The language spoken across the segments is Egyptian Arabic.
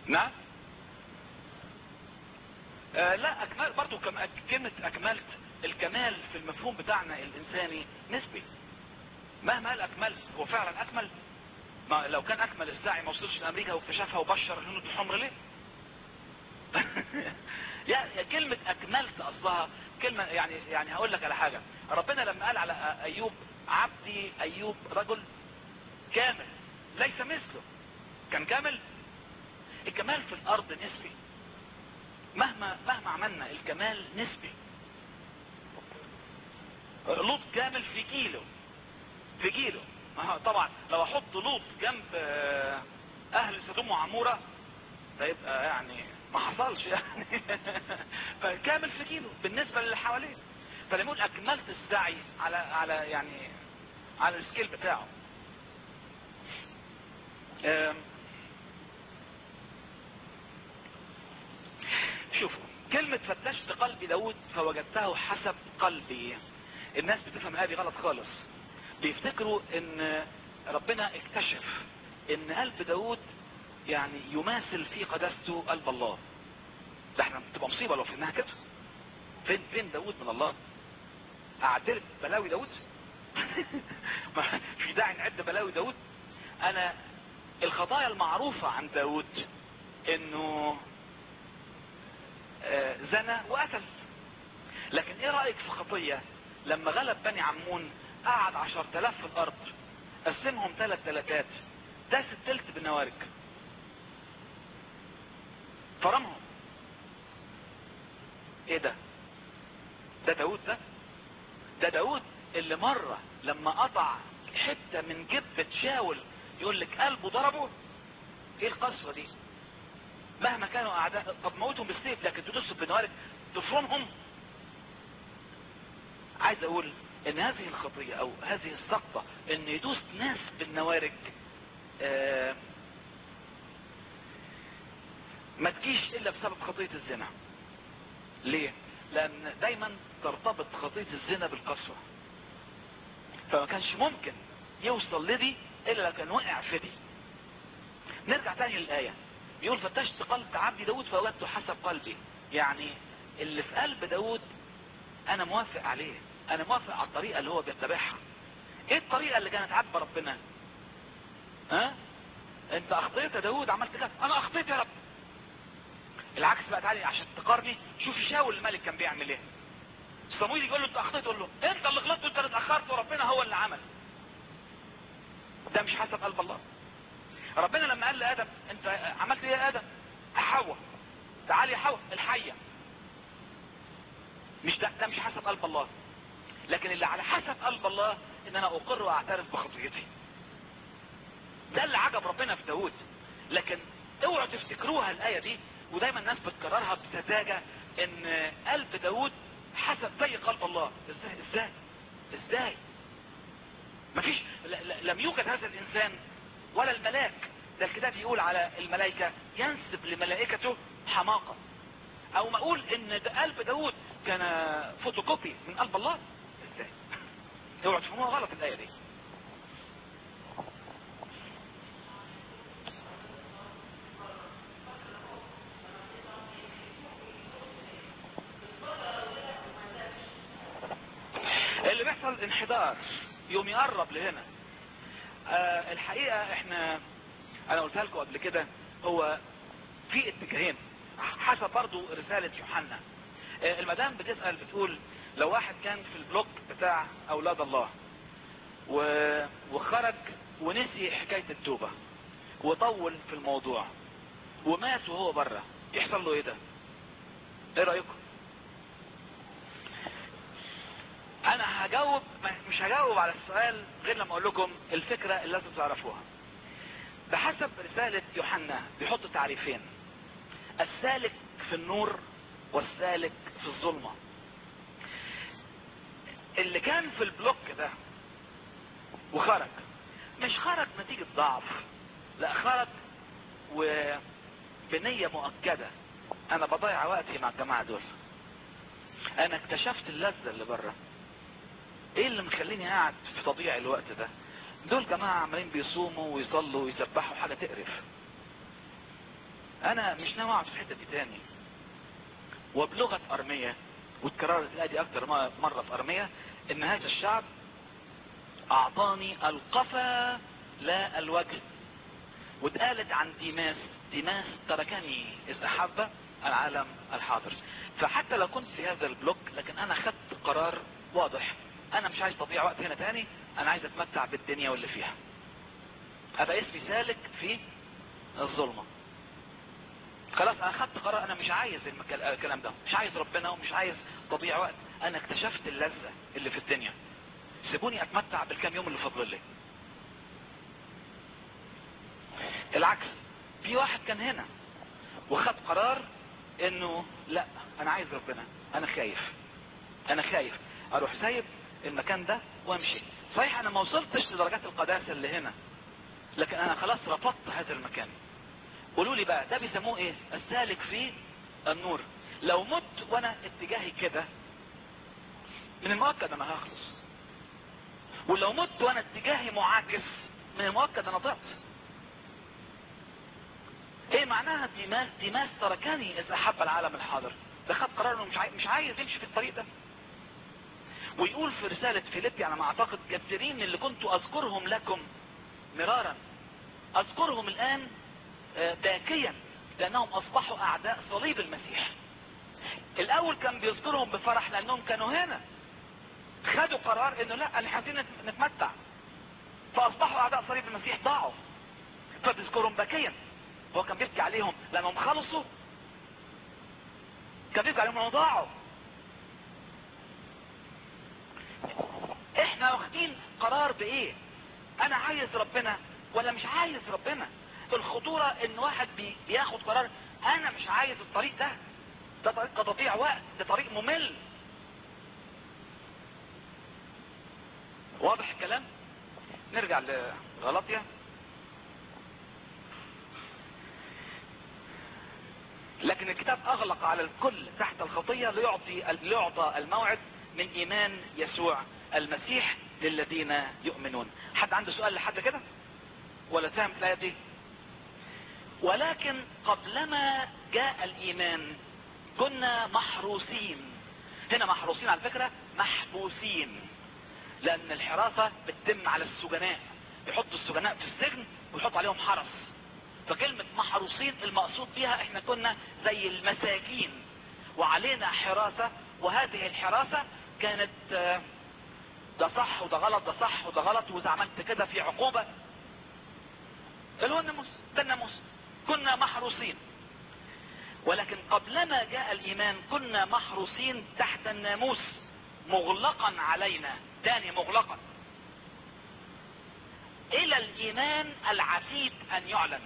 نعم آه لا اكمال برضو كم كلمة اكملت الكمال في المفهوم بتاعنا الانساني نسبي مهما قال اكملت هو فعلا اكمل ما لو كان اكمل الساعي ما وصلش لامريكا واكتشفها وبشر الهنود الحمر ليه يعني كلمة اكملت اصلها كلمة يعني يعني هقول لك على حاجة ربنا لما قال على ايوب عبدي ايوب رجل كامل ليس مثله كان كامل الكمال في الارض نسبي مهما مهما عملنا الكمال نسبي لوط كامل في كيلو في كيلو اه طبعا لو احط لوط جنب آه، اهل سدوم وعمورة ده يبقى يعني ما حصلش يعني فكامل في كيلو بالنسبة للي حواليه فلما يقول اكملت السعي على على يعني على السكيل بتاعه آم، شوفوا كلمة فتشت قلب داود فوجدته حسب قلبي الناس بتفهم الآية دي غلط خالص بيفتكروا ان ربنا اكتشف ان قلب داود يعني يماثل في قداسته قلب الله ده احنا تبقى مصيبة لو فهمناها كده فين فين داود من الله اعدل بلاوي داود ما في داعي نعد بلاوي داود انا الخطايا المعروفة عن داود انه آه، زنى وقتل لكن ايه رأيك في خطية لما غلب بني عمون قعد عشر تلاف في الارض قسمهم ثلاث تلاتات داس التلت بالنوارج فرمهم ايه ده ده داود ده ده داود اللي مرة لما قطع حتة من جبة شاول يقول لك قلبه ضربه ايه القسوة دي مهما كانوا اعداء طب موتهم بالسيف لكن تدوس بالنوارج تفرمهم عايز اقول ان هذه الخطية او هذه السقطة ان يدوس ناس بالنوارج آه ما تجيش الا بسبب خطية الزنا ليه لان دايما ترتبط خطية الزنا بالقسوة فما كانش ممكن يوصل لدي الا لو كان وقع في دي نرجع تاني للآية بيقول فتشت قلب عبدي داود فوجدته حسب قلبي يعني اللي في قلب داود انا موافق عليه انا موافق على الطريقة اللي هو بيتبعها ايه الطريقة اللي كانت عاجبه ربنا ها انت اخطيت يا داود عملت كده انا اخطيت يا رب العكس بقى تعالي عشان تقارني شوف شاول الملك كان بيعمل ايه صمويل يقول له انت اخطيت يقول له انت اللي غلطت وانت اللي اتاخرت وربنا هو اللي عمل ده مش حسب قلب الله ربنا لما قال لادم انت عملت ايه يا ادم حواء تعالي يا حواء الحيه مش ده, ده مش حسب قلب الله لكن اللي على حسب قلب الله ان انا اقر واعترف بخطيتي ده اللي عجب ربنا في داود لكن اوعوا تفتكروها الايه دي ودايما الناس بتكررها بسذاجه ان قلب داود حسب زي قلب الله ازاي ازاي ازاي مفيش ل- ل- لم يوجد هذا الانسان ولا الملاك ده الكتاب يقول على الملائكة ينسب لملائكته حماقة او ما اقول ان ده قلب داود كان فوتوكوبي من قلب الله ازاي اوعوا تفهموها غلط الاية دي اللي بيحصل انحدار يوم يقرب لهنا آه الحقيقة احنا انا قلتها لكم قبل كده هو في اتجاهين حسب برضو رسالة يوحنا آه المدام بتسأل بتقول لو واحد كان في البلوك بتاع اولاد الله و... وخرج ونسي حكاية التوبة وطول في الموضوع ومات وهو بره يحصل له ايه ده ايه رأيكم انا هجاوب مش هجاوب على السؤال غير لما اقول لكم الفكرة اللي لازم تعرفوها بحسب رسالة يوحنا بيحط تعريفين السالك في النور والسالك في الظلمة اللي كان في البلوك ده وخرج مش خرج نتيجة ضعف لا خرج وبنية مؤكدة انا بضيع وقتي مع الجماعة دول انا اكتشفت اللذة اللي بره ايه اللي مخليني قاعد في تضييع الوقت ده دول جماعة عمالين بيصوموا ويصلوا ويسبحوا حاجة تقرف انا مش ناوي اقعد في الحته دي تاني وبلغه ارميه واتكررت الايه دي اكتر مره في ارميه ان هذا الشعب اعطاني القفا لا الوجه واتقالت عن ديماس ديماس تركني اذ احب العالم الحاضر فحتى لو كنت في هذا البلوك لكن انا خدت قرار واضح انا مش عايز تضيع وقت هنا تاني انا عايز اتمتع بالدنيا واللي فيها ابقى اسمي سالك في الظلمه خلاص انا خدت قرار انا مش عايز الكلام ده مش عايز ربنا ومش عايز تضيع وقت انا اكتشفت اللذة اللي في الدنيا سيبوني اتمتع بالكام يوم اللي فاضل لي العكس في واحد كان هنا وخد قرار انه لا انا عايز ربنا انا خايف انا خايف اروح سايب المكان ده وامشي صحيح انا ما وصلتش لدرجات القداسة اللي هنا لكن انا خلاص رفضت هذا المكان قولوا لي بقى ده بيسموه ايه السالك في النور لو مت وانا اتجاهي كده من المؤكد انا هخلص ولو مت وانا اتجاهي معاكس من المؤكد انا ضعت ايه معناها ديماس ديماس تركني اذا احب العالم الحاضر ده خد قرار انه مش عايز, مش عايز يمشي في الطريق ده ويقول في رسالة فيليبي على ما اعتقد كثيرين اللي كنت اذكرهم لكم مرارا اذكرهم الان باكيا لانهم اصبحوا اعداء صليب المسيح الاول كان بيذكرهم بفرح لانهم كانوا هنا خدوا قرار انه لا احنا عايزين نتمتع فاصبحوا اعداء صليب المسيح ضاعوا فبيذكرهم باكيا هو كان بيبكي عليهم لانهم خلصوا كان بيبكي عليهم لانهم ضاعوا احنا واخدين قرار بايه انا عايز ربنا ولا مش عايز ربنا الخطورة ان واحد بي بياخد قرار انا مش عايز الطريق ده ده طريق تضييع وقت ده طريق ممل واضح الكلام نرجع لغلطيا لكن الكتاب اغلق على الكل تحت الخطية ليعطي ليعطى الموعد من ايمان يسوع المسيح للذين يؤمنون حد عنده سؤال لحد كده ولا فاهم الايه دي ولكن قبلما جاء الايمان كنا محروسين هنا محروسين على فكرة محبوسين لان الحراسة بتتم على السجناء يحطوا السجناء في السجن ويحط عليهم حرس فكلمة محروسين المقصود بها احنا كنا زي المساكين وعلينا حراسة وهذه الحراسة كانت ده صح وده غلط ده صح وده غلط واذا عملت كده في عقوبة اللي هو الناموس ده الناموس كنا محروسين ولكن قبلما جاء الايمان كنا محروسين تحت الناموس مغلقا علينا تاني مغلقا الى الايمان العتيد ان يعلن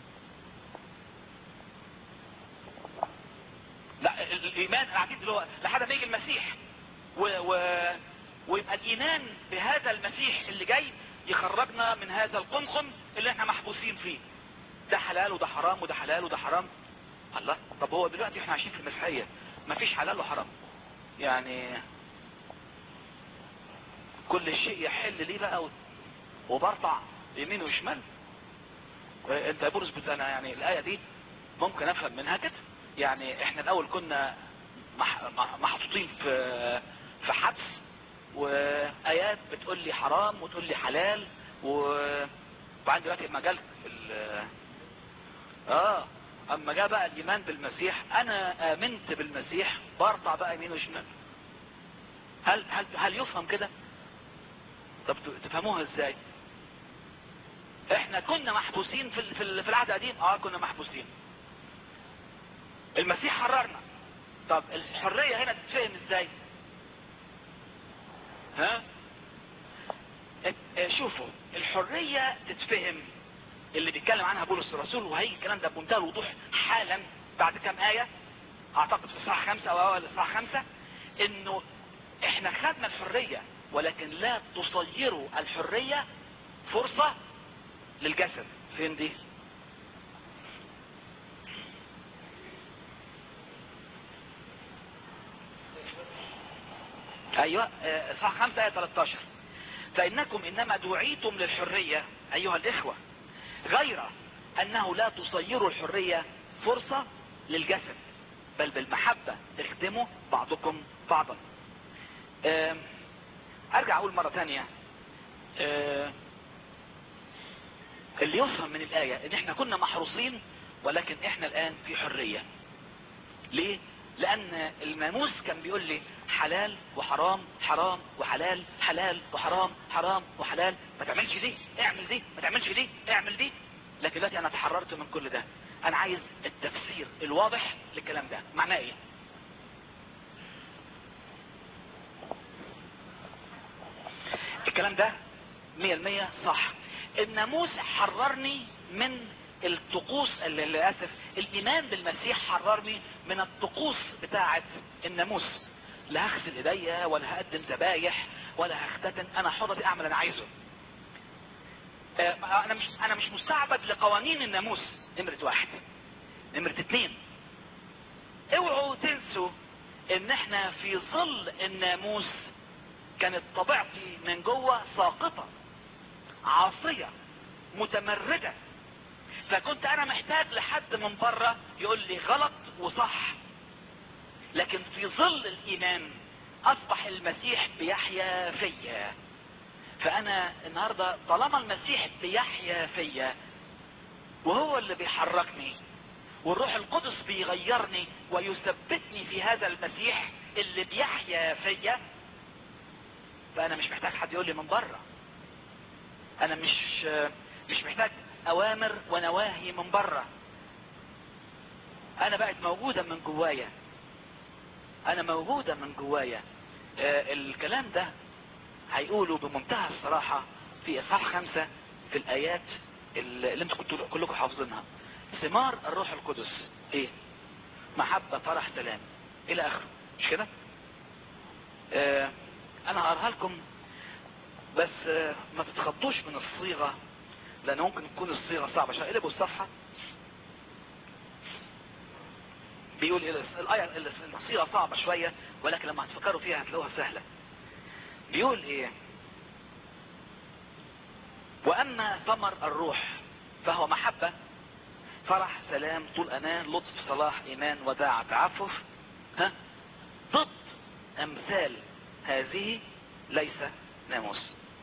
لا الايمان العتيد اللي هو لحد ما يجي المسيح و... و... ويبقى الايمان بهذا المسيح اللي جاي يخرجنا من هذا القمقم اللي احنا محبوسين فيه ده حلال وده حرام وده حلال وده حرام الله طب هو دلوقتي احنا عايشين في المسيحية مفيش حلال وحرام يعني كل شيء يحل ليه بقى وبرطع يمين وشمال انت يا بولس انا يعني الايه دي ممكن افهم منها كده يعني احنا الاول كنا محطوطين في في حبس وايات بتقول لي حرام وتقول لي حلال وبعدين دلوقتي المجال اه اما جاء بقى الايمان بالمسيح انا امنت بالمسيح برطع بقى يمين وشمال هل هل هل يفهم كده طب تفهموها ازاي احنا كنا محبوسين في في في العهد القديم اه كنا محبوسين المسيح حررنا طب الحرية هنا تتفهم ازاي ها شوفوا الحرية تتفهم اللي بيتكلم عنها بولس الرسول وهيجي الكلام ده بمنتهى الوضوح حالا بعد كام آية اعتقد في الصحة خمسة او اول الصحة خمسة انه احنا خدنا الحرية ولكن لا تصيروا الحرية فرصة للجسد فين دي ايوه صح خمسة ايه 13 فانكم انما دعيتم للحرية ايها الاخوة غير انه لا تصيروا الحرية فرصة للجسد بل بالمحبة اخدموا بعضكم بعضا آم، ارجع اقول مرة تانية آم، اللي يفهم من الآية ان احنا كنا محروسين ولكن احنا الان في حرية ليه لان الناموس كان بيقول لي حلال وحرام حرام وحلال حلال وحرام حرام وحلال ما تعملش دي اعمل دي ما تعملش دي اعمل دي لكن دلوقتي انا تحررت من كل ده انا عايز التفسير الواضح للكلام ده معناه ايه الكلام ده مية المية صح الناموس حررني من الطقوس اللي للأسف الإيمان بالمسيح حررني من الطقوس بتاعة الناموس لا هغسل ايديا ولا هقدم ذبايح ولا هختتن انا حر اعمل انا عايزه آه، انا مش انا مش مستعبد لقوانين الناموس نمرة واحد نمرة اتنين اوعوا تنسوا ان احنا في ظل الناموس كانت طبيعتي من جوه ساقطة عاصية متمردة فكنت انا محتاج لحد من بره يقول لي غلط وصح لكن في ظل الايمان اصبح المسيح بيحيا فيا فانا النهاردة طالما المسيح بيحيا فيا وهو اللي بيحركني والروح القدس بيغيرني ويثبتني في هذا المسيح اللي بيحيا فيا فانا مش محتاج حد يقول لي من بره انا مش مش محتاج اوامر ونواهي من بره انا بقت موجودة من جوايا انا موجودة من جوايا آه الكلام ده هيقولوا بمنتهى الصراحة في اصحاح خمسة في الايات اللي اللي انتوا كنتوا كلكم حافظينها ثمار الروح القدس ايه محبة فرح سلام الى اخره مش كده آه انا هقراها لكم بس آه ما تتخضوش من الصيغة لان ممكن تكون الصيغة صعبة عشان اقلبوا الصفحة بيقول ايه الآية الصيغة صعبة شوية ولكن لما هتفكروا فيها هتلاقوها سهلة بيقول ايه واما ثمر الروح فهو محبة فرح سلام طول امان لطف صلاح ايمان وداع تعفف ها ضد امثال هذه ليس ناموس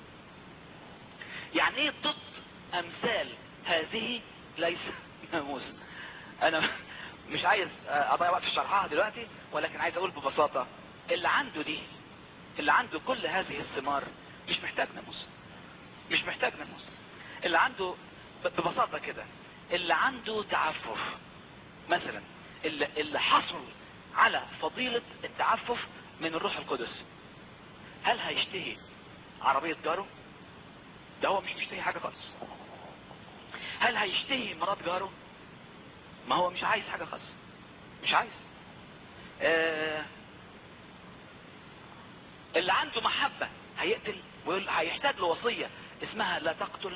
يعني ايه ضد امثال هذه ليس ناموس انا مش عايز اضيع وقت في شرحها دلوقتي ولكن عايز اقول ببساطة اللي عنده دي اللي عنده كل هذه الثمار مش محتاج ناموس مش محتاج ناموس اللي عنده ببساطة كده اللي عنده تعفف مثلا اللي, اللي حصل على فضيلة التعفف من الروح القدس هل هيشتهي عربية جاره ده هو مش مشتهي حاجة خالص هل هيشتهي مرات جاره ما هو مش عايز حاجة خالص مش عايز آه اللي عنده محبة هيقتل ويقول هيحتاج لوصية اسمها لا تقتل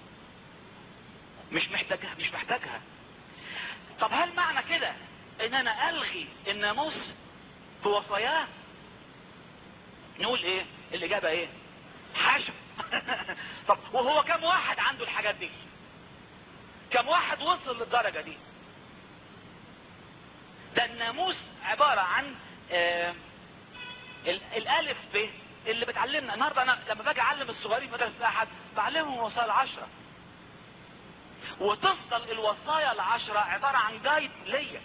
مش محتاجها مش محتاجها طب هل معنى كده ان انا الغي الناموس بوصاياه نقول ايه الاجابة ايه حاشا طب وهو كم واحد عنده الحاجات دي كم واحد وصل للدرجة دي ده الناموس عبارة عن آه الالف ب اللي بتعلمنا النهاردة انا لما باجي اعلم الصغيرين في مدرسة احد بعلمهم الوصايا العشرة وتفضل الوصايا العشرة عبارة عن جايد ليا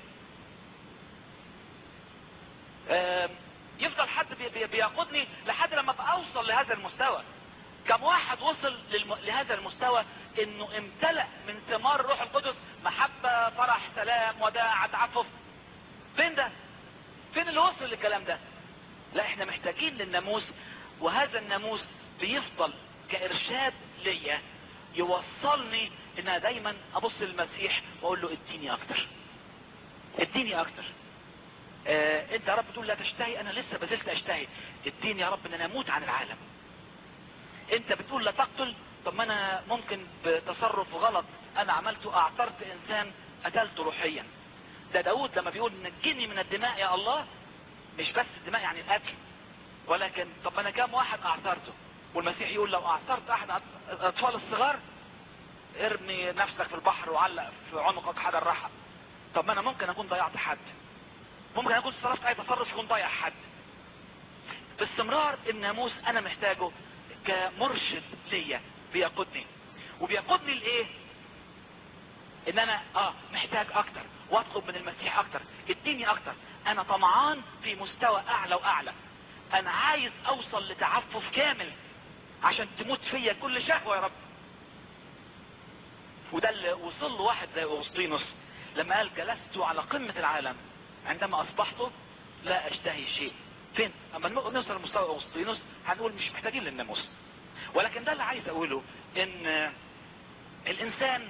آه يفضل حد بي بي بيقودني لحد لما اوصل لهذا المستوى كم واحد وصل للم... لهذا المستوى انه امتلأ من ثمار الروح القدس محبة فرح سلام وداع تعفف فين ده فين اللي وصل للكلام ده لا احنا محتاجين للناموس وهذا الناموس بيفضل كارشاد ليا يوصلني ان انا دايما ابص للمسيح واقول له اديني اكتر اديني اكتر اه انت يا رب تقول لا تشتهي انا لسه بزلت اشتهي اديني يا رب ان انا اموت عن العالم انت بتقول لا تقتل طب ما انا ممكن بتصرف غلط انا عملته اعترت انسان قتلته روحيا ده داود لما بيقول نجني من الدماء يا الله مش بس الدماء يعني القتل ولكن طب انا كام واحد اعترته والمسيح يقول لو اعترت احد الاطفال الصغار ارمي نفسك في البحر وعلق في عنقك حجر رحى طب ما انا ممكن اكون ضيعت حد ممكن اكون تصرفت اي تصرف يكون ضيع حد باستمرار الناموس انا محتاجه كمرشد ليا بيقودني وبيقودني لايه ان انا اه محتاج اكتر واطلب من المسيح اكتر اديني اكتر انا طمعان في مستوى اعلى واعلى انا عايز اوصل لتعفف كامل عشان تموت فيا كل شهوة يا رب وده اللي وصل له واحد زي اغسطينوس لما قال جلست على قمة العالم عندما اصبحت لا اشتهي شيء فين اما نوصل لمستوى اغسطينوس هنقول مش محتاجين للناموس ولكن ده اللي عايز اقوله ان الانسان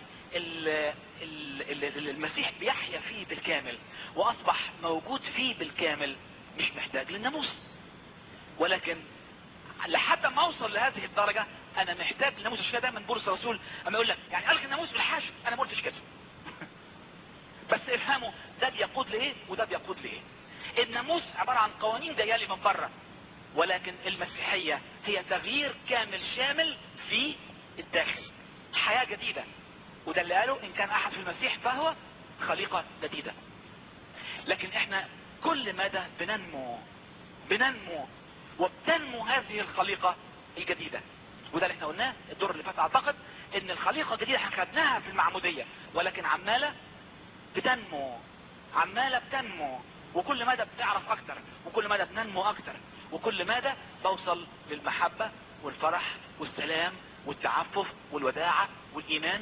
اللي المسيح بيحيا فيه بالكامل واصبح موجود فيه بالكامل مش محتاج للناموس ولكن لحد ما اوصل لهذه الدرجة انا محتاج للناموس عشان دايما بولس الرسول اما يقول لك يعني الغي الناموس بالحاشا انا ما قلتش كده بس افهموا ده بيقود لايه وده بيقود لايه الناموس عبارة عن قوانين جايه لي من بره ولكن المسيحية هي تغيير كامل شامل في الداخل حياة جديدة وده اللي قاله ان كان احد في المسيح فهو خليقة جديدة لكن احنا كل مدى بننمو بننمو وبتنمو هذه الخليقة الجديدة وده اللي احنا قلناه الدور اللي فات اعتقد ان الخليقة الجديدة احنا خدناها في المعمودية ولكن عمالة بتنمو عمالة بتنمو وكل مدى بتعرف اكتر وكل مدى بننمو اكتر وكل مدى بوصل للمحبة والفرح والسلام والتعفف والوداعة والايمان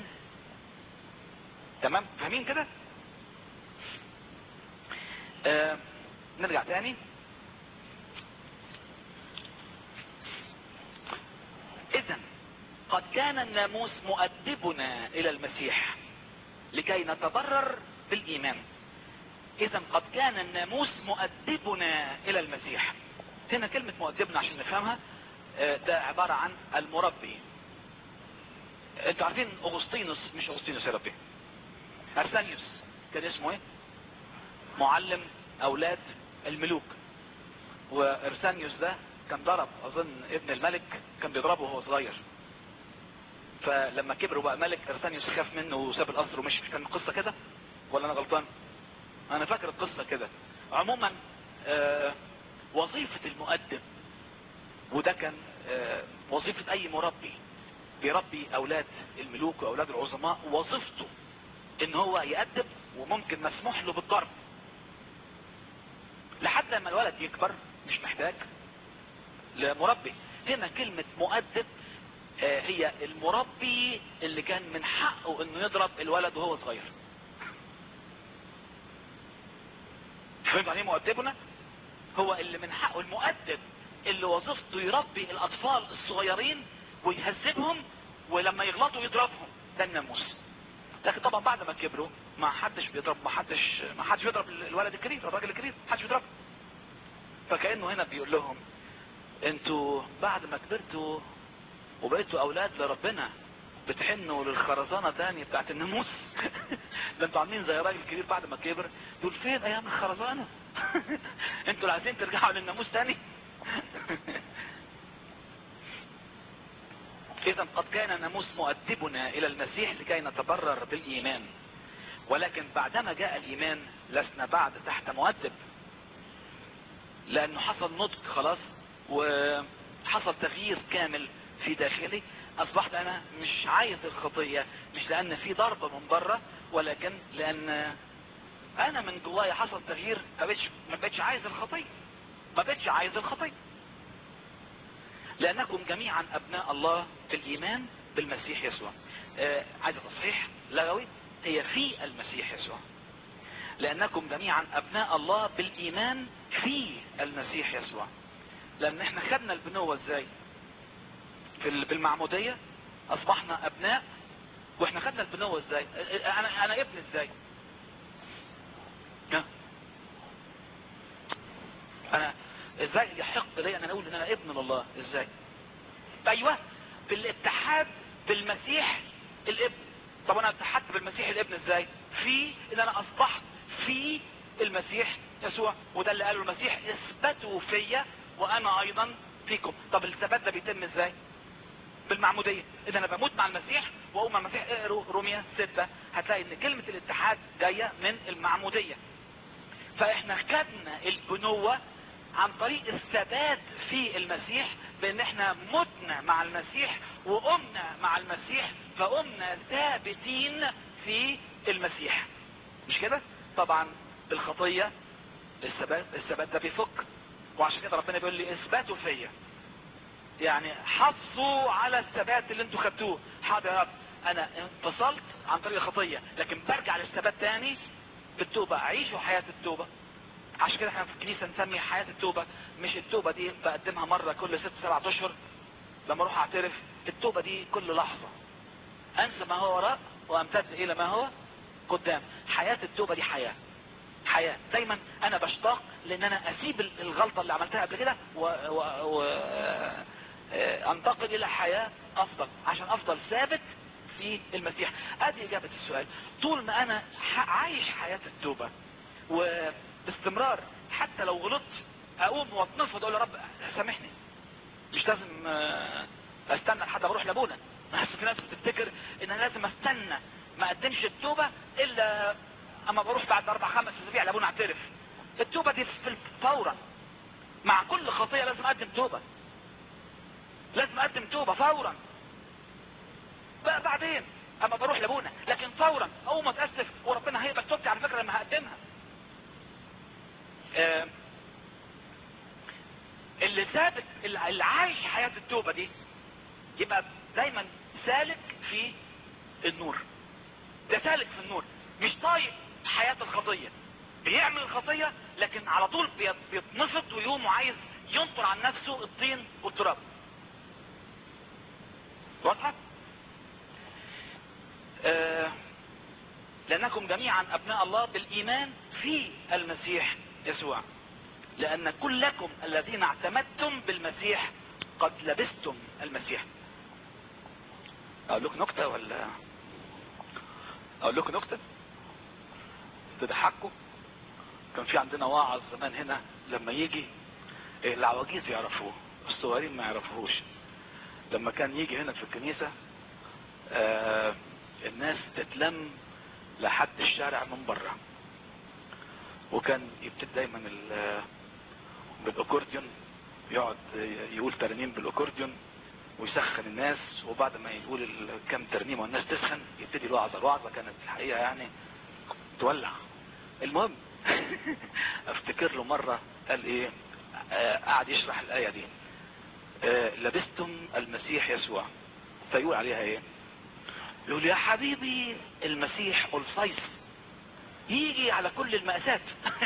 تمام فاهمين كده آه نرجع تاني اذا قد كان الناموس مؤدبنا الى المسيح لكي نتضرر بالايمان اذا قد كان الناموس مؤدبنا الى المسيح هنا كلمة مؤدبنا عشان نفهمها ده عبارة عن المربي انتوا عارفين اغسطينوس مش اغسطينوس يا ربي ارسانيوس كان اسمه ايه معلم اولاد الملوك وارسانيوس ده كان ضرب اظن ابن الملك كان بيضربه وهو صغير فلما كبر وبقى ملك ارسانيوس خاف منه وساب القصر ومشي مش كان القصه كده ولا انا غلطان انا فاكر القصه كده عموما آه وظيفه المؤدب وده كان آه وظيفه اي مربي بيربي اولاد الملوك واولاد العظماء وظيفته ان هو يأدب وممكن مسموح له بالضرب لحد لما الولد يكبر مش محتاج لمربي هنا كلمة مؤدب آه هي المربي اللي كان من حقه انه يضرب الولد وهو صغير فهمت يعني مؤدبنا هو اللي من حقه المؤدب اللي وظيفته يربي الاطفال الصغيرين ويهذبهم ولما يغلطوا يضربهم ده الناموس لكن طبعا بعد ما كبروا ما حدش بيضرب ما حدش ما حدش بيضرب الولد الكبير الراجل الكبير ما حدش بيضربه فكانه هنا بيقول لهم انتوا بعد ما كبرتوا وبقيتوا اولاد لربنا بتحنوا للخرزانه تاني بتاعت الناموس ده انتوا عاملين زي راجل كبير بعد ما كبر تقول فين ايام الخرزانه انتوا عايزين ترجعوا للناموس تاني اذا قد كان الناموس مؤدبنا الى المسيح لكي نتبرر بالايمان ولكن بعدما جاء الايمان لسنا بعد تحت مؤدب لانه حصل نضج خلاص وحصل تغيير كامل في داخلي اصبحت انا مش عايز الخطية مش لان في ضربة من بره ولكن لان انا من جوايا حصل تغيير ما بقتش ما بقتش عايز الخطية ما بقتش عايز الخطية لانكم جميعا ابناء الله في الايمان بالمسيح يسوع آه عايز تصحيح لغوي هي في المسيح يسوع لانكم جميعا ابناء الله بالايمان في المسيح يسوع لان احنا خدنا البنوة ازاي في بالمعمودية اصبحنا ابناء واحنا خدنا البنوة ازاي انا انا ابن ازاي انا ازاي يحق لي ان انا اقول ان انا ابن لله ازاي ايوه بالاتحاد بالمسيح الابن طب انا اتحدت بالمسيح الابن ازاي في ان انا اصبحت في المسيح يسوع وده اللي قاله المسيح اثبتوا فيا وانا ايضا فيكم طب الثبات ده بيتم ازاي بالمعمودية اذا انا بموت مع المسيح واقوم مع المسيح اقروا روميا ستة هتلاقي ان كلمة الاتحاد جاية من المعمودية فاحنا خدنا البنوة عن طريق الثبات في المسيح بان احنا متنا مع المسيح وقمنا مع المسيح فقمنا ثابتين في المسيح مش كده طبعا الخطية الثبات الثبات ده بيفك وعشان كده ربنا بيقول لي اثباتوا فيا يعني حافظوا على الثبات اللي انتوا خدتوه حاضر يا رب انا انفصلت عن طريق الخطية لكن برجع للثبات تاني بالتوبة عيشوا حياة التوبة عشان كده احنا في الكنيسة نسمي حياة التوبة مش التوبة دي بقدمها مرة كل ست سبعة اشهر لما اروح اعترف التوبة دي كل لحظة انسى ما هو وراء وامتد الى ما هو قدام حياة التوبة دي حياة حياة دايما انا بشتاق لان انا اسيب الغلطة اللي عملتها قبل كده و... و... و... انتقل الى حياة افضل عشان افضل ثابت في المسيح ادي اجابة السؤال طول ما انا عايش حياة التوبة وباستمرار حتى لو غلطت اقوم واتنفض اقول يا رب سامحني مش لازم استنى لحد ما اروح لابونا بس في ناس بتفتكر ان انا لازم استنى ما اقدمش التوبة الا اما بروح بعد اربع خمس اسابيع لابونا اعترف التوبة دي في فورا مع كل خطية لازم اقدم توبة لازم اقدم توبة فورا بقى بعدين اما بروح لابونا لكن فورا اول ما اتاسف وربنا هيقبل توبتي على فكرة لما هقدمها آه اللي ثابت اللي عايش حياة التوبة دي يبقى دايما سالك في النور ده سالك في النور مش طايق حياة الخطية بيعمل الخطية لكن على طول بيتنفض ويقوم وعايز ينطر عن نفسه الطين والتراب واضحة آه لأنكم جميعا أبناء الله بالإيمان في المسيح يسوع لأن كلكم الذين اعتمدتم بالمسيح قد لبستم المسيح أقول لكم نكتة ولا أقول لكم نكتة تضحكوا كان في عندنا واعظ زمان هنا لما يجي العواجيز يعرفوه الصغيرين ما يعرفوهوش لما كان يجي هنا في الكنيسة آه الناس تتلم لحد الشارع من بره وكان يبتدي دايما بالاكورديون يقعد يقول ترنيم بالاكورديون ويسخن الناس وبعد ما يقول كم ترنيمه والناس تسخن يبتدي الوعظه الوعظه كانت الحقيقه يعني تولع المهم افتكر له مره قال ايه آه قعد يشرح الايه دي آه لبستم المسيح يسوع فيقول عليها ايه يقول يا حبيبي المسيح الفيص يجي على كل المأساة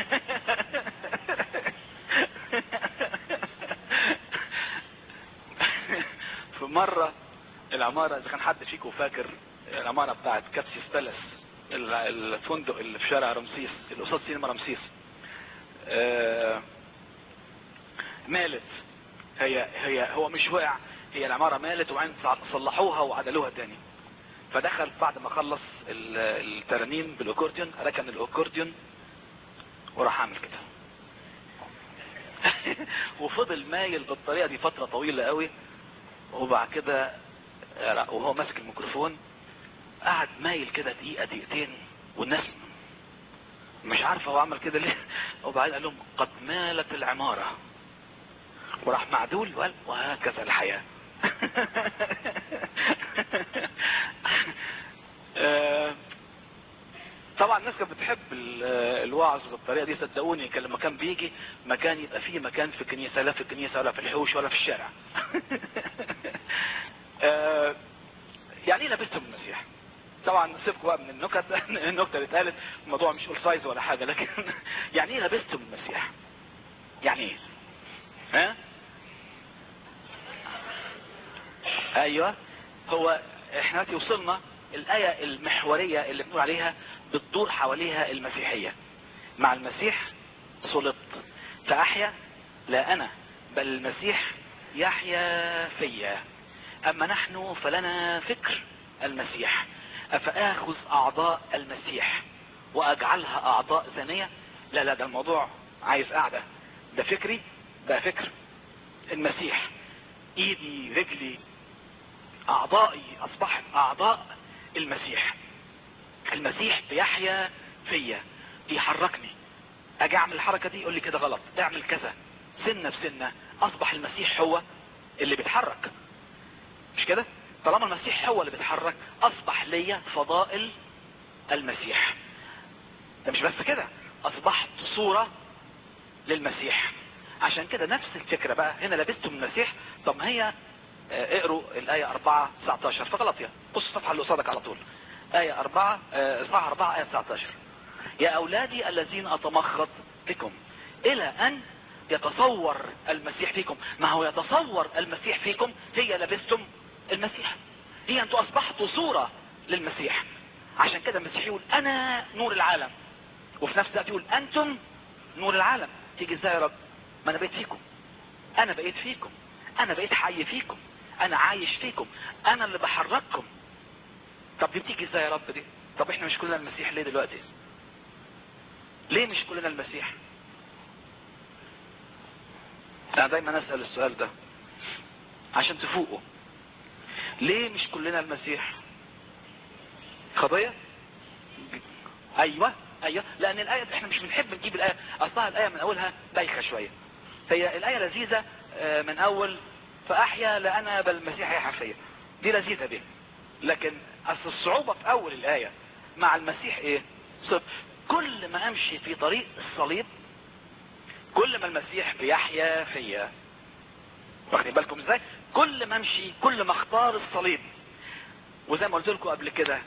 في مرة العمارة اذا كان حد فيكم فاكر العمارة بتاعت كابسيس بالاس الفندق اللي في شارع رمسيس اللي قصاد سينما رمسيس آه مالت هي هي هو مش وقع هي العمارة مالت وبعدين صلحوها وعدلوها تاني فدخل بعد ما خلص الترانيم بالاكورديون ركن الاكورديون وراح عامل كده وفضل مايل بالطريقة دي فترة طويلة قوي وبعد كده وهو ماسك الميكروفون قعد مايل كده دقيقة دقيقتين والناس مش عارفة هو عمل كده ليه وبعدين قال لهم قد مالت العمارة وراح معدول وقال وهكذا الحياة طبعا الناس كانت بتحب الوعظ بالطريقه دي صدقوني كان لما كان بيجي مكان يبقى فيه مكان في الكنيسه لا في الكنيسه ولا في الحوش ولا في الشارع يعني ايه لبستم المسيح طبعا سيبكوا بقى من النكت النكته اللي اتقالت الموضوع مش اول سايز ولا حاجه لكن يعني ايه لبستم المسيح يعني ايه ها ايوه هو احنا دلوقتي وصلنا الآية المحورية اللي بنقول عليها بتدور حواليها المسيحية مع المسيح صلبت فأحيا لا أنا بل المسيح يحيا فيا أما نحن فلنا فكر المسيح أفآخذ أعضاء المسيح وأجعلها أعضاء ثانية لا لا ده الموضوع عايز قاعدة ده فكري ده فكر المسيح ايدي رجلي اعضائي اصبحت اعضاء المسيح المسيح بيحيا فيا بيحركني اجي اعمل الحركة دي يقول لي كده غلط اعمل كذا سنة بسنة اصبح المسيح هو اللي بيتحرك مش كده طالما المسيح هو اللي بيتحرك اصبح ليا فضائل المسيح ده مش بس كده اصبحت صورة للمسيح عشان كده نفس الفكرة بقى هنا لبستم المسيح طب ما هي اه اقروا الآية 4 19 فغلطيا بص الصفحة اللي قصادك على طول آية 4 اه صفحة 4 آية 19 يا أولادي الذين أتمخض بكم إلى أن يتصور المسيح فيكم ما هو يتصور المسيح فيكم هي لبستم المسيح هي أنتوا أصبحتوا صورة للمسيح عشان كده المسيح يقول أنا نور العالم وفي نفس الوقت يقول أنتم نور العالم تيجي ازاي يا رب ما انا بقيت فيكم انا بقيت فيكم انا بقيت حي فيكم انا عايش فيكم انا اللي بحرككم طب دي بتيجي ازاي يا رب دي طب احنا مش كلنا المسيح ليه دلوقتي ليه مش كلنا المسيح انا دايما اسأل السؤال ده عشان تفوقوا ليه مش كلنا المسيح خطية ايوه ايوه لان الايه احنا مش بنحب نجيب الايه اصلها الايه من اولها بايخه شويه هي الايه لذيذه من اول فاحيا لانا بل المسيح يحيا فيا دي لذيذه دي لكن اصل الصعوبه في اول الايه مع المسيح ايه صف كل ما امشي في طريق الصليب كل ما المسيح بيحيا فيا واخدين بالكم ازاي كل ما امشي كل ما اختار الصليب وزي ما قلت لكم قبل كده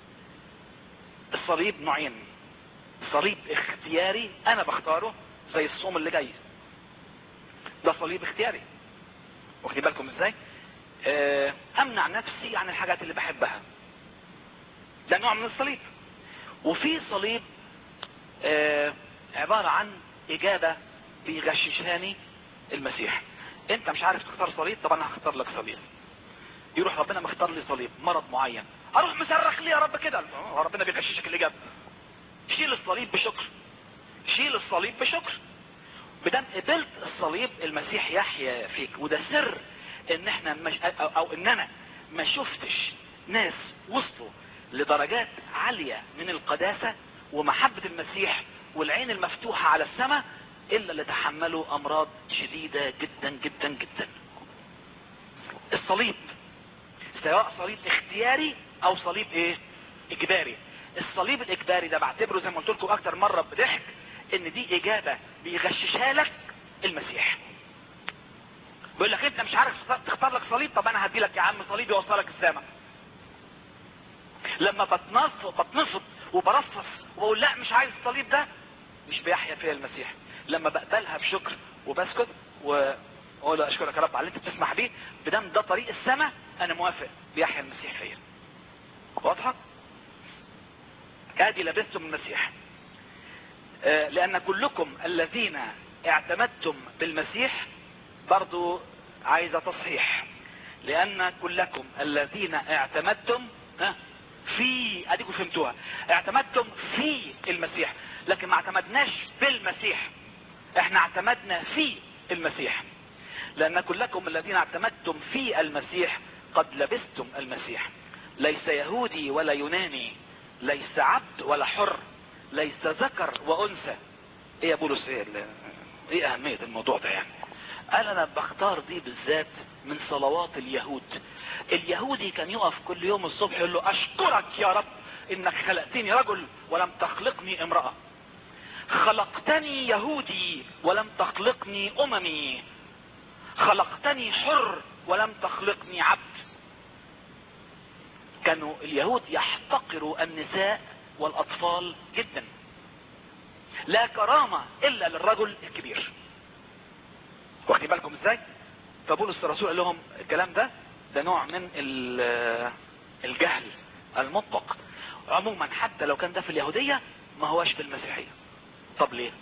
الصليب نوعين صليب اختياري انا بختاره زي الصوم اللي جاي ده صليب اختياري واخدين بالكم ازاي اه امنع نفسي عن الحاجات اللي بحبها ده نوع من الصليب وفي صليب اه عبارة عن اجابة بيغششاني المسيح انت مش عارف تختار صليب طب انا هختار لك صليب يروح ربنا مختار لي صليب مرض معين اروح مصرخ لي يا رب كده ربنا بيغششك الاجابه شيل الصليب بشكر شيل الصليب بشكر بدم قبلت الصليب المسيح يحيا فيك وده سر ان احنا مش او, أو ان انا ما شفتش ناس وصلوا لدرجات عالية من القداسة ومحبة المسيح والعين المفتوحة على السماء الا اللي تحملوا امراض شديدة جدا جدا جدا الصليب سواء صليب اختياري او صليب ايه اجباري الصليب الاجباري ده بعتبره زي ما قلت لكم اكتر مرة بضحك ان دي اجابة بيغششها لك المسيح بيقول لك انت مش عارف تختار لك صليب طب انا هدي لك يا عم صليب يوصلك السماء لما بتنصب بتنصب وبرصص وبقول لا مش عايز الصليب ده مش بيحيا فيها المسيح لما بقبلها بشكر وبسكت واقول له اشكرك يا رب على اللي انت بتسمح بيه بدم ده طريق السماء انا موافق بيحيا المسيح فيا واضحه ادي لبستم المسيح آه لان كلكم الذين اعتمدتم بالمسيح برضو عايزة تصحيح لان كلكم الذين اعتمدتم ها في اديكم فهمتوها اعتمدتم في المسيح لكن ما اعتمدناش بالمسيح احنا اعتمدنا في المسيح لان كلكم الذين اعتمدتم في المسيح قد لبستم المسيح ليس يهودي ولا يوناني ليس عبد ولا حر ليس ذكر وانثى ايه يا بولس ايه ايه اهمية الموضوع ده يعني قال انا بختار دي بالذات من صلوات اليهود اليهودي كان يقف كل يوم الصبح يقول له اشكرك يا رب انك خلقتني رجل ولم تخلقني امرأة خلقتني يهودي ولم تخلقني اممي خلقتني حر ولم تخلقني عبد كانوا اليهود يحتقروا النساء والاطفال جدا لا كرامة الا للرجل الكبير واخدين بالكم ازاي فبولس الرسول قال لهم الكلام ده ده نوع من الجهل المطلق عموما حتى لو كان ده في اليهودية ما هواش في المسيحية طب ليه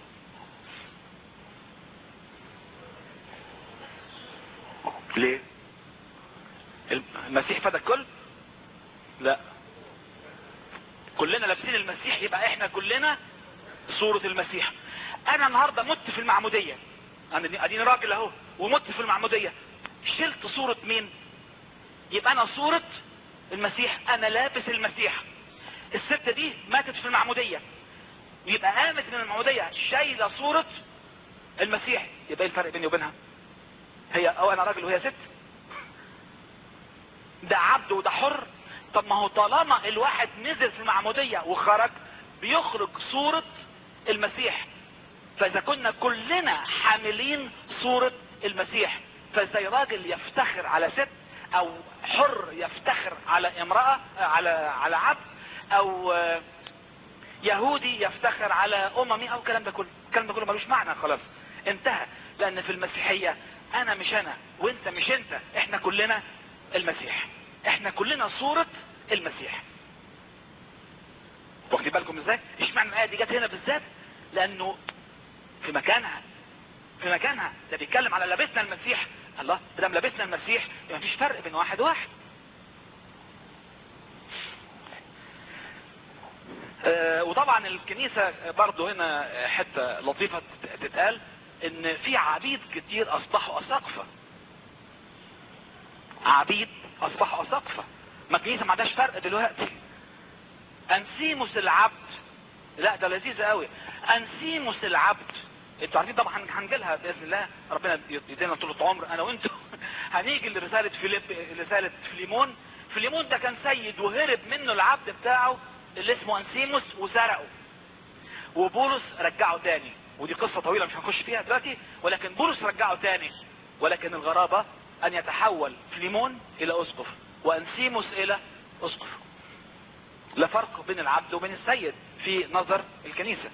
ليه المسيح فدى الكل لا كلنا لابسين المسيح يبقى احنا كلنا صورة المسيح انا النهاردة مت في المعمودية انا اديني راجل اهو ومت في المعمودية شلت صورة مين يبقى انا صورة المسيح انا لابس المسيح الست دي ماتت في المعمودية يبقى قامت من المعمودية شايلة صورة المسيح يبقى ايه الفرق بيني وبينها هي او انا راجل وهي ست ده عبد وده حر طب ما هو طالما الواحد نزل في المعمودية وخرج بيخرج صورة المسيح فاذا كنا كلنا حاملين صورة المسيح فازاي راجل يفتخر على ست او حر يفتخر على امرأة على على عبد او يهودي يفتخر على اممي او الكلام ده كله الكلام ده كله ملوش معنى خلاص انتهى لان في المسيحية انا مش انا وانت مش انت احنا كلنا المسيح احنا كلنا صورة المسيح واخدين بالكم ازاي اشمعنى الايه دي جت هنا بالذات لانه في مكانها في مكانها ده بيتكلم على لبسنا المسيح الله بدم لبسنا المسيح يبقى مفيش فرق بين واحد وواحد آه وطبعا الكنيسة برضو هنا حتة لطيفة تتقال ان في عبيد كتير اصبحوا اساقفة عبيد اصبحوا اساقفة ما الكنيسة ما عندهاش فرق دلوقتي انسيموس العبد لا ده لذيذ قوي انسيموس العبد انتوا عارفين طبعا هنجيلها باذن الله ربنا يدينا طول عمر انا وانتوا هنيجي لرساله فيليب رساله فيليمون فيليمون ده كان سيد وهرب منه العبد بتاعه اللي اسمه انسيموس وسرقه وبولس رجعه تاني ودي قصة طويلة مش هنخش فيها دلوقتي ولكن بولس رجعه تاني ولكن الغرابة ان يتحول فيليمون الى اسقف وانسيموس الى اسقف لا فرق بين العبد وبين السيد في نظر الكنيسة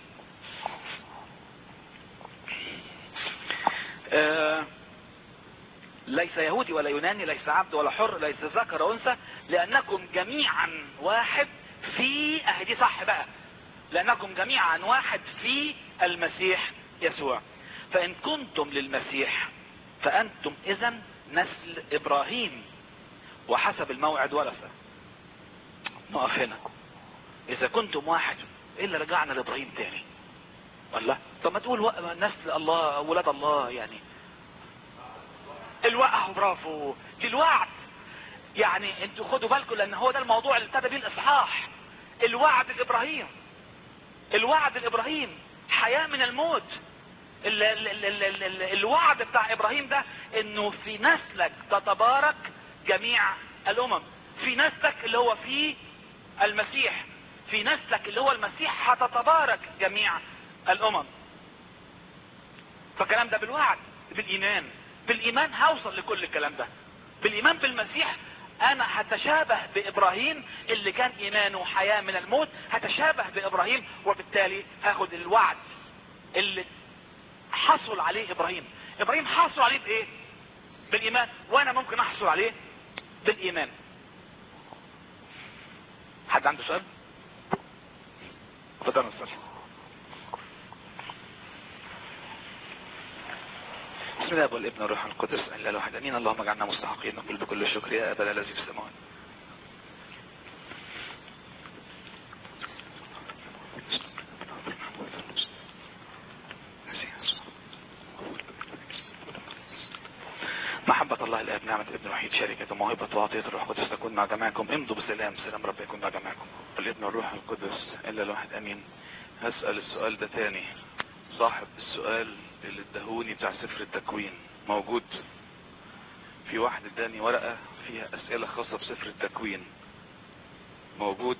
آه ليس يهودي ولا يوناني ليس عبد ولا حر ليس ذكر وانثى لانكم جميعا واحد في اهدي صح بقى لانكم جميعا واحد في المسيح يسوع فان كنتم للمسيح فانتم اذا نسل ابراهيم وحسب الموعد ورثة نقف هنا اذا كنتم واحد ايه اللي رجعنا لابراهيم تاني والله طب ما تقول نسل الله ولاد الله يعني الوقع برافو دي الوعد يعني انتوا خدوا بالكم لان هو ده الموضوع اللي ابتدى بيه الاصحاح الوعد لابراهيم الوعد لابراهيم حياة من الموت ال ال ال ال ال ال الوعد بتاع ابراهيم ده انه في نسلك تتبارك جميع الامم في نسلك اللي هو في المسيح في نسلك اللي هو المسيح هتتبارك جميع الامم فالكلام ده بالوعد بالايمان بالايمان هوصل لكل الكلام ده بالايمان بالمسيح انا هتشابه بابراهيم اللي كان ايمانه حياة من الموت هتشابه بابراهيم وبالتالي هاخد الوعد اللي حصل عليه ابراهيم ابراهيم حصل عليه بايه بالايمان وانا ممكن احصل عليه بالايمان حد عنده سؤال اتفضل استاذ بسم الله والابن والروح القدس الا الواحد امين اللهم اجعلنا مستحقين نقول بكل شكر يا ابا الذي في السماوات محبة الله الآب نعمة ابن الوحيد شركة وموهبة وعطية الروح القدس تكون مع جميعكم امضوا بسلام سلام رب يكون مع جميعكم الابن والروح القدس إلا الواحد أمين هسأل السؤال ده تاني صاحب السؤال اللي ادهوني بتاع سفر التكوين موجود في واحد اداني ورقة فيها اسئلة خاصة بسفر التكوين موجود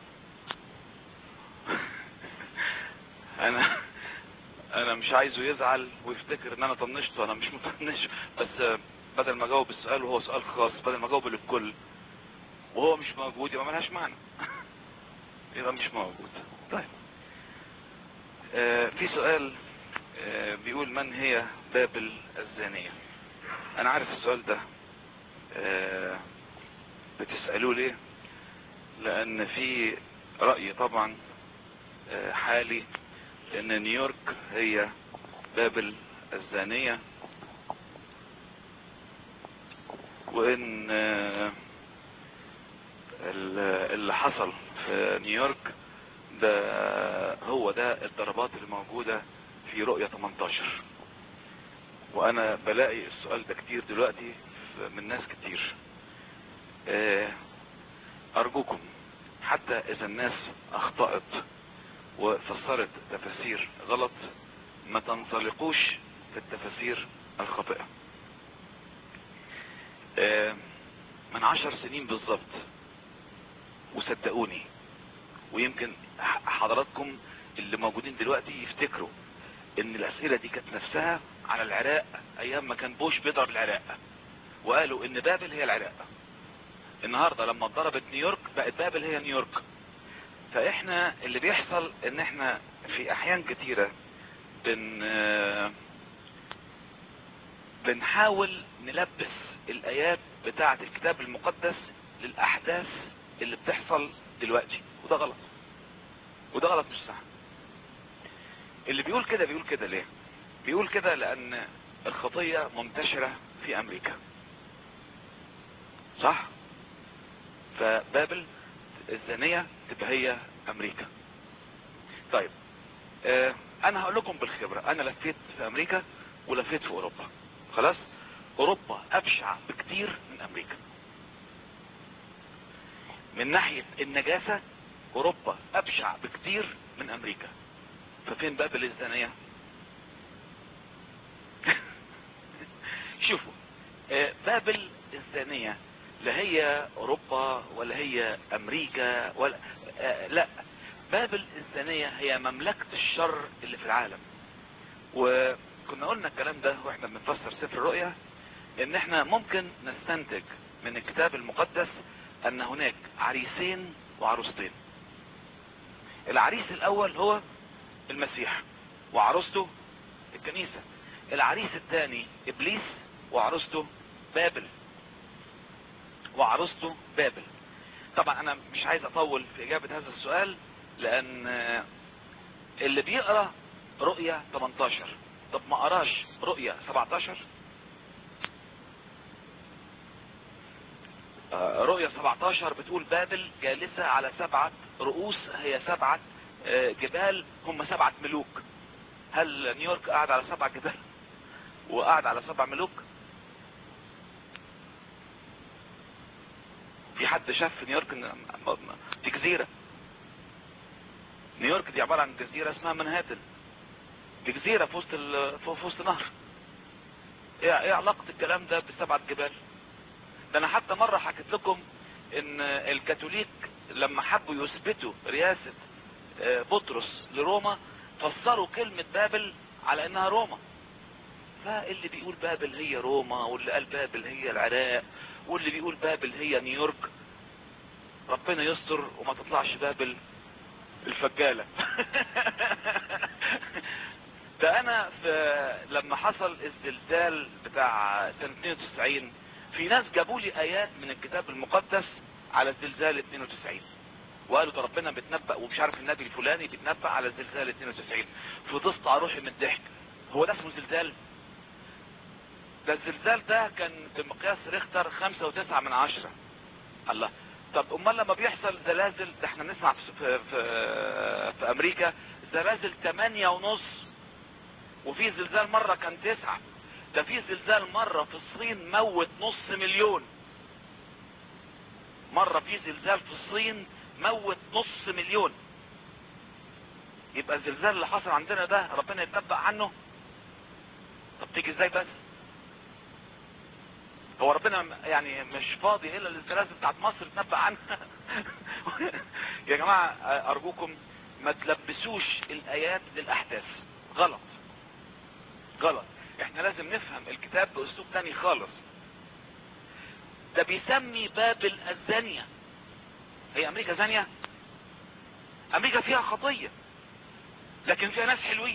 انا انا مش عايزه يزعل ويفتكر ان انا طنشته انا مش مطنش بس بدل ما اجاوب السؤال وهو سؤال خاص بدل ما اجاوب للكل وهو مش موجود يبقى ملهاش معنى يبقى مش موجود طيب آه في سؤال آه بيقول من هي بابل الزانية انا عارف السؤال ده آه بتسألوه ليه لان في رأي طبعا حالي ان نيويورك هي بابل الزانية وان اللي حصل في نيويورك ده هو ده الضربات الموجودة في رؤية 18 وانا بلاقي السؤال ده كتير دلوقتي من ناس كتير آه، ارجوكم حتى اذا الناس اخطأت وفسرت تفاسير غلط ما تنطلقوش في التفاسير الخاطئة آه، من عشر سنين بالظبط وصدقوني ويمكن ح- حضراتكم اللي موجودين دلوقتي يفتكروا ان الاسئلة دي كانت نفسها على العراق ايام ما كان بوش بيضرب العراق وقالوا ان بابل هي العراق النهاردة لما اتضربت نيويورك بقت بابل هي نيويورك فاحنا اللي بيحصل ان احنا في احيان كتيرة بن آه، بنحاول نلبس الايات بتاعة الكتاب المقدس للاحداث اللي بتحصل دلوقتي وده غلط وده غلط مش صح اللي بيقول كده بيقول كده ليه بيقول كده لان الخطية منتشرة في امريكا صح فبابل الزانية تبقى هي امريكا طيب آه انا هقول لكم بالخبرة انا لفيت في امريكا ولفيت في اوروبا خلاص اوروبا ابشع بكتير من امريكا من ناحية النجاسة اوروبا ابشع بكتير من امريكا ففين بابل الزانية شوفوا آه، بابل الزانية لا هي اوروبا ولا هي امريكا ولا آه، لا بابل الزانية هي مملكة الشر اللي في العالم وكنا قلنا الكلام ده واحنا بنفسر سفر الرؤيا ان احنا ممكن نستنتج من الكتاب المقدس ان هناك عريسين وعروستين العريس الاول هو المسيح وعروسته الكنيسة العريس الثاني ابليس وعروسته بابل وعروسته بابل طبعا انا مش عايز اطول في اجابة هذا السؤال لان آه، اللي بيقرأ رؤية 18 طب ما قراش رؤية 17 آه، رؤية 17 بتقول بابل جالسة على سبعة رؤوس هي سبعة آه، جبال هم سبعة ملوك هل نيويورك قاعد على سبعة جبال وقاعد على سبع ملوك في حد شاف في نيويورك إن- دي جزيرة نيويورك دي عبارة عن جزيرة اسمها منهاتن دي جزيرة في وسط ال- في في وسط نهر ايه ايه علاقة الكلام ده بسبعة جبال ده انا حتى مرة حكيت لكم ان الكاثوليك لما حبوا يثبتوا رئاسة آه، بطرس لروما فسروا كلمة بابل على انها روما فاللي بيقول بابل هي روما واللي قال بابل هي العراق واللي بيقول بابل هي نيويورك ربنا يستر وما تطلعش بابل الفجالة ده انا في لما حصل الزلزال بتاع سنة 92 في ناس جابوا لي ايات من الكتاب المقدس على الزلزال 92 وقالوا ده ربنا بيتنبأ ومش عارف النبي الفلاني بيتنبأ على الزلزال 92 فضست على روحي من الضحك هو ده اسمه زلزال ده الزلزال ده كان بمقياس ريختر خمسة وتسعة من عشرة الله طب امال لما بيحصل زلازل ده احنا بنسمع في, في, في, في امريكا زلازل تمانية ونص وفي زلزال مرة كان تسعة ده في زلزال مرة في الصين موت نص مليون مرة في زلزال في الصين موت نص مليون يبقى الزلزال اللي حصل عندنا ده ربنا يتنبأ عنه طب تيجي ازاي بس هو ربنا يعني مش فاضي الا للزلازل بتاعت مصر تنبأ عنها يا جماعة ارجوكم ما تلبسوش الايات للاحداث غلط غلط احنا لازم نفهم الكتاب باسلوب تاني خالص ده بيسمي بابل الزانية هي امريكا زانية امريكا فيها خطية لكن فيها ناس حلوين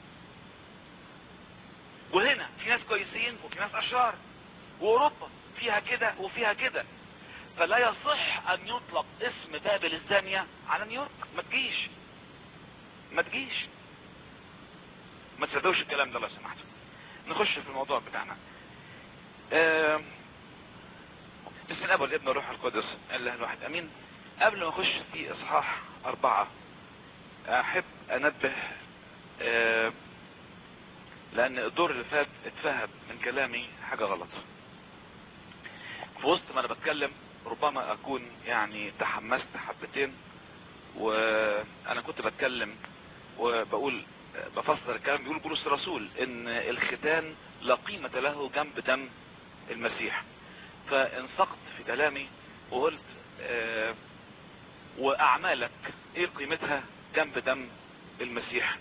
وهنا في ناس كويسين وفي ناس اشرار واوروبا فيها كده وفيها كده فلا يصح ان يطلق اسم بابل الزانية على نيويورك ما تجيش ما تجيش ما تصدقوش الكلام ده لو سمحتوا نخش في الموضوع بتاعنا آه بسم الله والابن والروح القدس الله الواحد امين قبل ما اخش في اصحاح اربعة احب انبه آه لان الدور اللي فات اتفهم من كلامي حاجة غلط في وسط ما انا بتكلم ربما اكون يعني تحمست حبتين وانا كنت بتكلم وبقول بفسر الكلام بيقول بولس الرسول ان الختان لا قيمة له جنب دم المسيح فانسقت في كلامي وقلت اه واعمالك ايه قيمتها جنب دم المسيح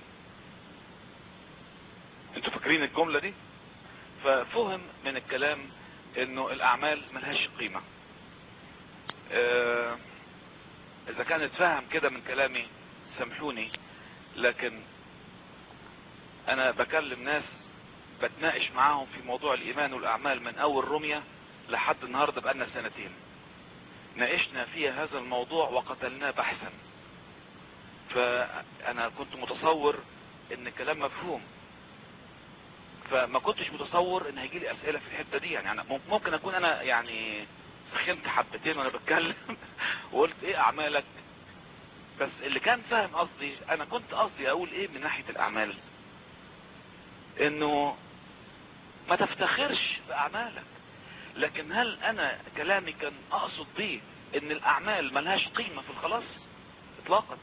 انتوا فاكرين الجملة دي ففهم من الكلام انه الاعمال ملهاش قيمة اه اذا كان اتفهم كده من كلامي سامحوني لكن انا بكلم ناس بتناقش معاهم في موضوع الايمان والاعمال من اول رمية لحد النهاردة بقالنا سنتين ناقشنا فيها هذا الموضوع وقتلناه بحثا فانا كنت متصور ان الكلام مفهوم فما كنتش متصور ان هيجي لي اسئله في الحته دي يعني أنا ممكن اكون انا يعني سخنت حبتين وانا بتكلم وقلت ايه اعمالك بس اللي كان فاهم قصدي انا كنت قصدي اقول ايه من ناحيه الاعمال انه ما تفتخرش باعمالك لكن هل انا كلامي كان اقصد بيه ان الاعمال ملهاش قيمة في الخلاص اطلاقا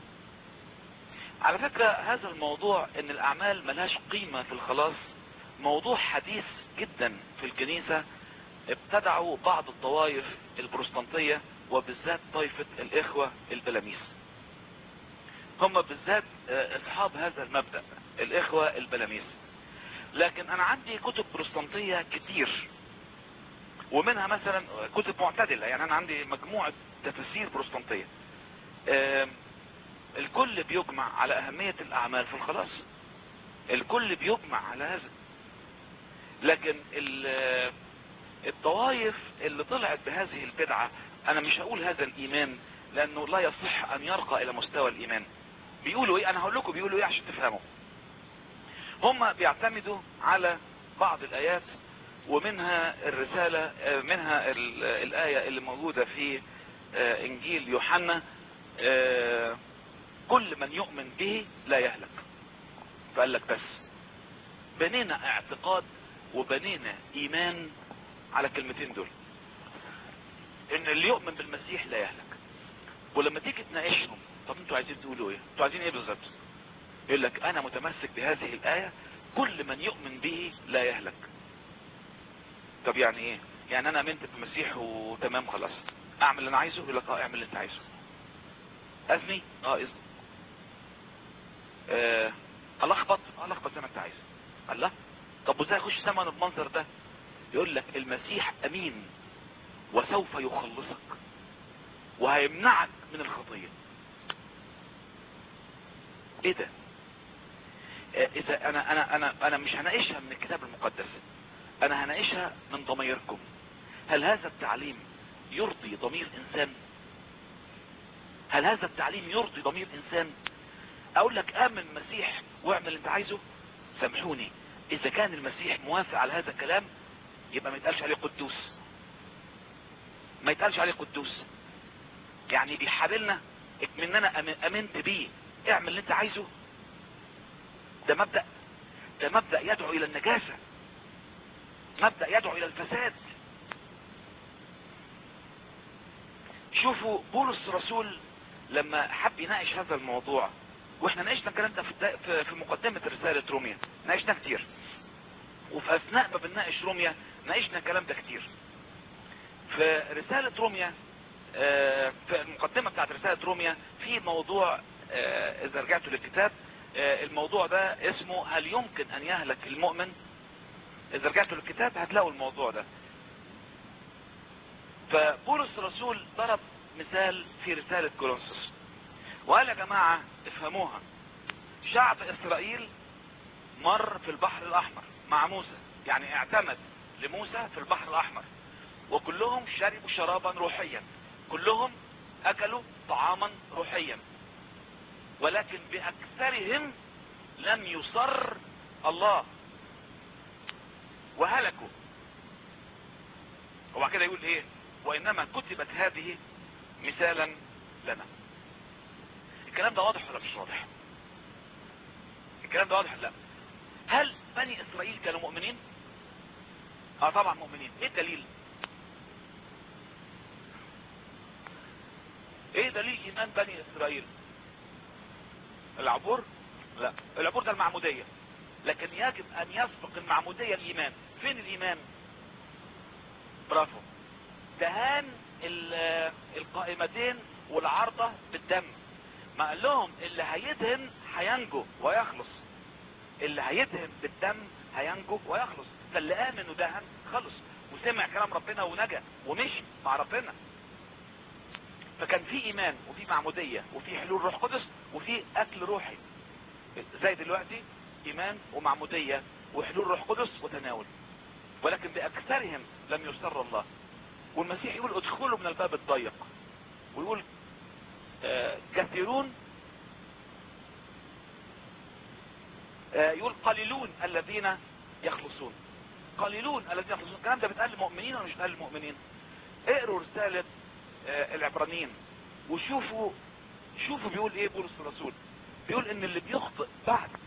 على فكرة هذا الموضوع ان الاعمال ملهاش قيمة في الخلاص موضوع حديث جدا في الكنيسة ابتدعوا بعض الطوائف البروستانتية وبالذات طائفة الاخوة البلاميس هم بالذات اصحاب هذا المبدأ الاخوة البلاميس لكن انا عندي كتب بروستانتية كتير ومنها مثلا كتب معتدلة يعني انا عندي مجموعة تفسير بروستانتية الكل بيجمع على اهمية الاعمال في الخلاص الكل بيجمع على هذا لكن الطوائف اللي طلعت بهذه البدعة انا مش هقول هذا الايمان لانه لا يصح ان يرقى الى مستوى الايمان بيقولوا ايه انا هقول لكم بيقولوا ايه عشان تفهموا هم بيعتمدوا على بعض الايات ومنها الرسالة منها الآية اللي موجودة في انجيل يوحنا كل من يؤمن به لا يهلك فقال لك بس بنينا اعتقاد وبنينا ايمان على الكلمتين دول ان اللي يؤمن بالمسيح لا يهلك ولما تيجي تناقشهم طب انتوا عايزين تقولوا ايه انتوا عايزين ايه بالظبط يقول لك انا متمسك بهذه الايه كل من يؤمن به لا يهلك طب يعني ايه يعني انا امنت بالمسيح وتمام خلاص اعمل اللي انا عايزه يقول لك اه اعمل اللي انت عايزه اذني اه اذن آه الخبط اه الخبط زي ما انت عايز الله طب وازاي اخش ثمن المنظر ده يقول لك المسيح امين وسوف يخلصك وهيمنعك من الخطية ايه ده آه اذا انا انا انا انا مش هناقشها من الكتاب المقدس انا هناقشها من ضميركم هل هذا التعليم يرضي ضمير انسان هل هذا التعليم يرضي ضمير انسان اقول لك امن المسيح واعمل اللي انت عايزه سامحوني اذا كان المسيح موافق على هذا الكلام يبقى ما يتقالش عليه قدوس ما يتقالش عليه قدوس يعني بيحابلنا من انا امنت بيه اعمل اللي انت عايزه ده مبدأ ده مبدأ يدعو الى النجاسة مبدأ يدعو الى الفساد شوفوا بولس الرسول لما حب يناقش هذا الموضوع واحنا ناقشنا الكلام ده في في مقدمة رسالة روميا ناقشنا كتير وفي اثناء ما بنناقش روميا ناقشنا الكلام ده كتير في رسالة روميا في المقدمة بتاعت رسالة روميا في موضوع اذا رجعتوا للكتاب الموضوع ده اسمه هل يمكن ان يهلك المؤمن اذا رجعتوا للكتاب هتلاقوا الموضوع ده فبولس الرسول ضرب مثال في رسالة كورنثوس وقال يا جماعة افهموها شعب اسرائيل مر في البحر الاحمر مع موسى يعني اعتمد لموسى في البحر الاحمر وكلهم شربوا شرابا روحيا كلهم اكلوا طعاما روحيا ولكن باكثرهم لم يصر الله وهلكوا هو كده يقول ايه وانما كتبت هذه مثالا لنا الكلام ده واضح ولا مش واضح الكلام ده واضح لا هل بني اسرائيل كانوا مؤمنين اه طبعا مؤمنين ايه الدليل ايمان بني اسرائيل العبور لا العبور ده المعمودية لكن يجب ان يسبق المعمودية الايمان فين الايمان برافو دهان القائمتين والعارضة بالدم ما قال لهم اللي هيدهن هينجو ويخلص اللي هيدهن بالدم هينجو ويخلص فاللي امن ودهن خلص وسمع كلام ربنا ونجا ومشي مع ربنا فكان في ايمان وفي معمودية وفي حلول روح قدس وفي اكل روحي زي دلوقتي ايمان ومعمودية وحلول روح قدس وتناول ولكن باكثرهم لم يسر الله والمسيح يقول ادخلوا من الباب الضيق ويقول آه كثيرون آه يقول قليلون الذين يخلصون قليلون الذين يخلصون الكلام ده بيتقال للمؤمنين ولا مش بيتقال للمؤمنين اقروا رسالة آه العبرانيين وشوفوا شوفوا بيقول ايه بولس الرسول بيقول ان اللي بيخطئ بعد